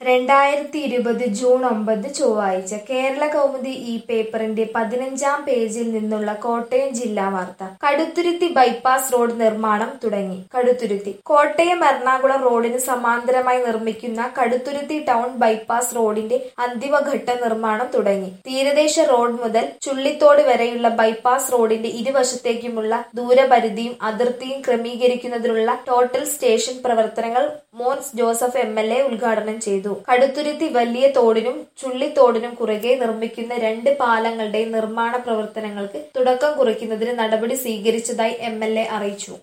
രണ്ടായിരത്തി ഇരുപത് ജൂൺ ഒമ്പത് ചൊവ്വാഴ്ച കേരള കൗമുദി ഈ പേപ്പറിന്റെ പതിനഞ്ചാം പേജിൽ നിന്നുള്ള കോട്ടയം ജില്ലാ വാർത്ത കടുത്തുരുത്തി ബൈപ്പാസ് റോഡ് നിർമ്മാണം തുടങ്ങി കടുത്തുരുത്തി കോട്ടയം എറണാകുളം റോഡിന് സമാന്തരമായി നിർമ്മിക്കുന്ന കടുത്തുരുത്തി ടൗൺ ബൈപ്പാസ് റോഡിന്റെ അന്തിമഘട്ട നിർമ്മാണം തുടങ്ങി തീരദേശ റോഡ് മുതൽ ചുള്ളിത്തോട് വരെയുള്ള ബൈപ്പാസ് റോഡിന്റെ ഇരുവശത്തേക്കുമുള്ള ദൂരപരിധിയും അതിർത്തിയും ക്രമീകരിക്കുന്നതിനുള്ള ടോട്ടൽ സ്റ്റേഷൻ പ്രവർത്തനങ്ങൾ Mons Joseph M L A ഉദ്ഘാടനം ചെയ്തു കടുത്തുരുത്തി വലിയ തോടിനും ചുള്ളിത്തോടിനും കുറുകെ നിർമ്മിക്കുന്ന രണ്ട് പാലങ്ങളുടെ നിർമ്മാണ പ്രവർത്തനങ്ങൾക്ക് തുടക്കം കുറിക്കുന്നതിന് നടപടി സ്വീകരിച്ചതായി എം എൽ എ അറിയിച്ചു